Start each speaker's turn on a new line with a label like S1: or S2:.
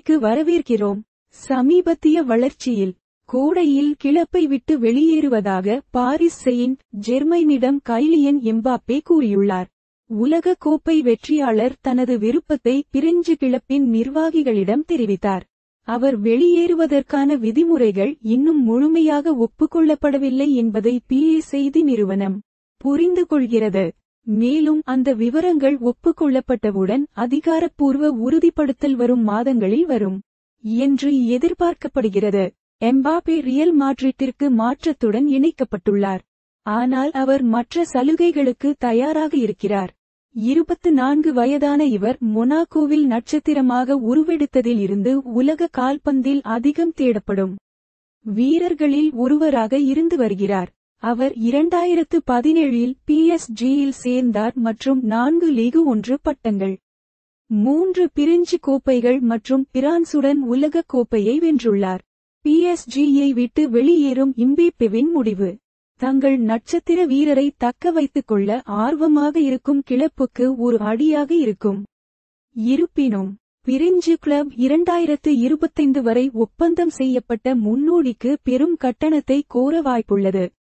S1: போட்டிக்கு வரவேற்கிறோம் சமீபத்திய வளர்ச்சியில் கோடையில் கிளப்பை விட்டு வெளியேறுவதாக பாரிஸ் செயின்ட் ஜெர்மைனிடம் கைலியன் எம்பாப்பே கூறியுள்ளார் உலக கோப்பை வெற்றியாளர் தனது விருப்பத்தை பிரெஞ்சு கிளப்பின் நிர்வாகிகளிடம் தெரிவித்தார் அவர் வெளியேறுவதற்கான விதிமுறைகள் இன்னும் முழுமையாக ஒப்புக்கொள்ளப்படவில்லை என்பதை பிஏ செய்தி நிறுவனம் புரிந்து கொள்கிறது மேலும் அந்த விவரங்கள் ஒப்புக்கொள்ளப்பட்டவுடன் அதிகாரப்பூர்வ உறுதிப்படுத்தல் வரும் மாதங்களில் வரும் என்று எதிர்பார்க்கப்படுகிறது எம்பாபே ரியல் மாட்ரிட்டிற்கு மாற்றத்துடன் இணைக்கப்பட்டுள்ளார் ஆனால் அவர் மற்ற சலுகைகளுக்கு தயாராக இருக்கிறார் இருபத்து நான்கு வயதான இவர் மொனாகோவில் நட்சத்திரமாக உருவெடுத்ததில் இருந்து உலக கால்பந்தில் அதிகம் தேடப்படும் வீரர்களில் ஒருவராக இருந்து வருகிறார் அவர் இரண்டாயிரத்து பதினேழில் பிஎஸ்ஜியில் சேர்ந்தார் மற்றும் நான்கு லீகு ஒன்று பட்டங்கள் மூன்று பிரெஞ்சு கோப்பைகள் மற்றும் பிரான்சுடன் உலக கோப்பையை வென்றுள்ளார் பிஎஸ்ஜியை விட்டு வெளியேறும் இம்பேப்பெவின் முடிவு தங்கள் நட்சத்திர வீரரை தக்க வைத்துக் கொள்ள ஆர்வமாக இருக்கும் கிளப்புக்கு ஒரு அடியாக இருக்கும் இருப்பினும் பிரிஞ்சு கிளப் இரண்டாயிரத்து இருபத்தைந்து வரை ஒப்பந்தம் செய்யப்பட்ட முன்னோடிக்கு பெரும் கட்டணத்தை கோர வாய்ப்புள்ளது